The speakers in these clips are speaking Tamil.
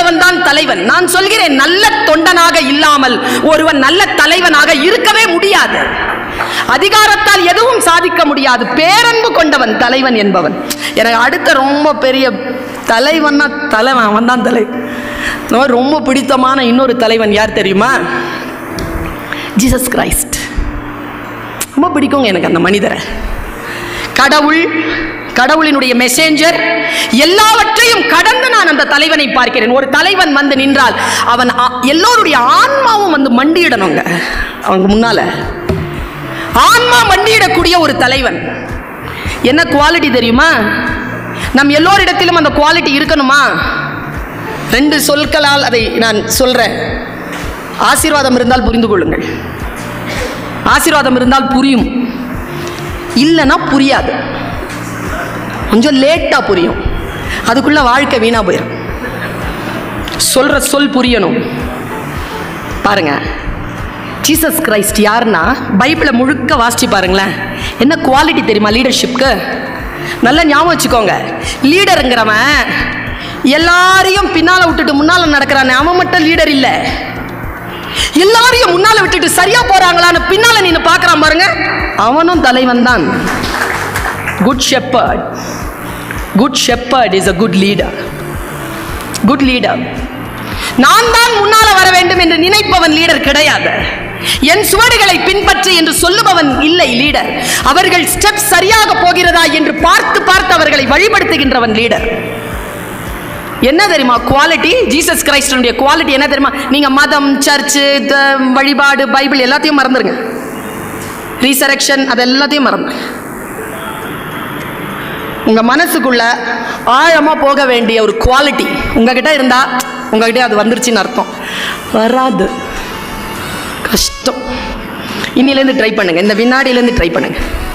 உள்ளவன் தான் தலைவன் நான் சொல்கிறேன் நல்ல தொண்டனாக இல்லாமல் ஒருவன் நல்ல தலைவனாக இருக்கவே முடியாது அதிகாரத்தால் எதுவும் சாதிக்க முடியாது பேரன்பு கொண்டவன் தலைவன் என்பவன் எனக்கு அடுத்த ரொம்ப பெரிய தலைவன்னா தலைவன் அவன் தான் தலைவன் இந்த மாதிரி ரொம்ப பிடித்தமான இன்னொரு தலைவன் யார் தெரியுமா ஜீசஸ் கிரைஸ்ட் ரொம்ப பிடிக்குங்க எனக்கு அந்த மனிதரை கடவுள் கடவுளினுடைய மெசேஞ்சர் எல்லாவற்றையும் கடந்து நான் அந்த தலைவனை பார்க்கிறேன் ஒரு தலைவன் வந்து நின்றால் அவன் ஆ- எல்லோருடைய ஆன்மாவும் வந்து மண்டியிடணுங்க அவங்க முன்னால ஆன்மா மண்டியிடக்கூடிய ஒரு தலைவன் என்ன குவாலிட்டி தெரியுமா நம் எல்லோரிடத்திலும் அந்த குவாலிட்டி இருக்கணுமா ரெண்டு சொற்களால் அதை நான் சொல்றேன் ஆசீர்வாதம் இருந்தால் புரிந்து கொள்ளுங்கள் ஆசீர்வாதம் இருந்தால் புரியும் இல்லைன்னா புரியாது கொஞ்சம் லேட்டாக புரியும் அதுக்குள்ள வாழ்க்கை வீணாக போயிடும் சொல்ற சொல் புரியணும் பாருங்க ஜீசஸ் கிரைஸ்ட் யாருன்னா பைபிளை முழுக்க வாசிச்சு பாருங்களேன் என்ன குவாலிட்டி தெரியுமா லீடர்ஷிப்க்கு நல்லா ஞாபகம் வச்சுக்கோங்க லீடருங்கிறவன் எல்லாரையும் பின்னால விட்டுட்டு முன்னால நடக்கிறானே அவன் மட்டும் லீடர் இல்லை எல்லாரையும் முன்னால விட்டுட்டு சரியா போறாங்களான்னு பின்னால நின்னு பார்க்கறான் பாருங்க அவனும் தலைவன் தான் good shepherd good shepherd is a good leader good leader நான் தான் முன்னால வர வேண்டும் என்று நினைப்பவன் லீடர் கிடையாது என் சுவடுகளை பின்பற்று என்று சொல்லுபவன் இல்லை லீடர் அவர்கள் ஸ்டெப் சரியாக போகிறதா என்று பார்த்து பார்த்து அவர்களை வழிபடுத்துகின்றவன் லீடர் என்ன தெரியுமா குவாலிட்டி ஜீசஸ் கிரைஸ்டனுடைய குவாலிட்டி என்ன தெரியுமா நீங்க மதம் சர்ச்சு வழிபாடு பைபிள் எல்லாத்தையும் மறந்துருங்க ரீசரெக்ஷன் அது எல்லாத்தையும் மறந்துருங்க உங்க மனசுக்குள்ள ஆழமா போக வேண்டிய ஒரு குவாலிட்டி உங்ககிட்ட இருந்தா உங்ககிட்ட அது வந்துருச்சுன்னு அர்த்தம் வராது கஷ்டம் இன்னிலேருந்து ட்ரை பண்ணுங்க இந்த வினாடியிலேருந்து ட்ரை பண்ணுங்க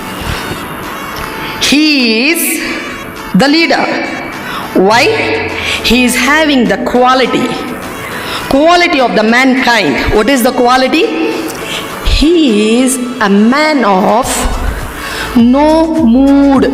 he is the leader why he is having the quality quality of the mankind what is the quality he is a man of no mood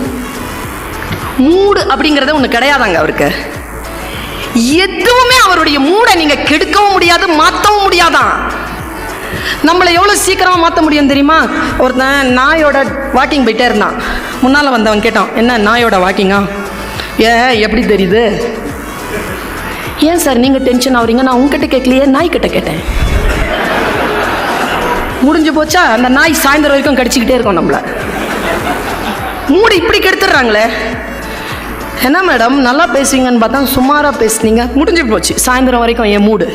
mood அப்படிங்கிறது ஒன்று கிடையாதாங்க அவருக்கு எதுவுமே அவருடைய மூடை நீங்க கெடுக்கவும் முடியாது மாற்றவும் முடியாதான் நம்மளை எவ்வளோ சீக்கிரமாக மாற்ற முடியும் தெரியுமா ஒருத்தன் நாயோட வாக்கிங் போயிட்டே இருந்தான் முன்னால் வந்தவன் கேட்டான் என்ன நாயோட வாக்கிங்கா ஏ எப்படி தெரியுது ஏன் சார் நீங்கள் டென்ஷன் ஆகுறீங்க நான் உங்ககிட்ட கேட்கலையே நாய்கிட்ட கேட்டேன் முடிஞ்சு போச்சா அந்த நாய் சாயந்தரம் வரைக்கும் கடிச்சிக்கிட்டே இருக்கும் நம்மள மூடு இப்படி கெடுத்துடுறாங்களே என்ன மேடம் நல்லா பேசுவீங்கன்னு பார்த்தா சுமாராக பேசுனீங்க முடிஞ்சு போச்சு சாயந்தரம் வரைக்கும் என் மூடு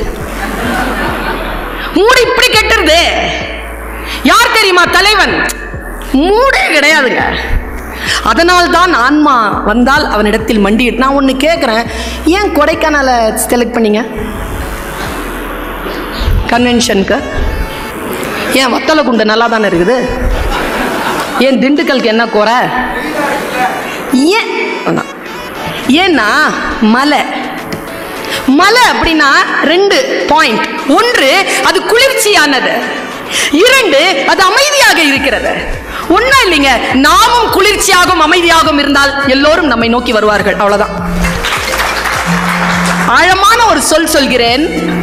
மூடு இப்படி கெட்டுருது யார் தெரியுமா தலைவன் மூடே கிடையாதுங்க அதனால் தான் ஆன்மா வந்தால் அவனிடத்தில் மண்டி நான் ஒன்று கேட்குறேன் ஏன் கொடைக்கானலை செலக்ட் பண்ணீங்க கன்வென்ஷனுக்கு ஏன் வத்தலை குண்டு நல்லா தானே இருக்குது ஏன் திண்டுக்கலுக்கு என்ன குறை ஏன் அதான். ஏன்னா மலை மலை அப்படின்னா ரெண்டு பாயிண்ட் ஒன்று அது குளிர்ச்சியானது இரண்டு அது அமைதியாக இருக்கிறது ஒன்றும் இல்லைங்க நாமும் குளிர்ச்சியாகவும் அமைதியாகவும் இருந்தால் எல்லோரும் நம்மை நோக்கி வருவார்கள் அவ்வளவுதான் ஆழமான ஒரு சொல் சொல்கிறேன்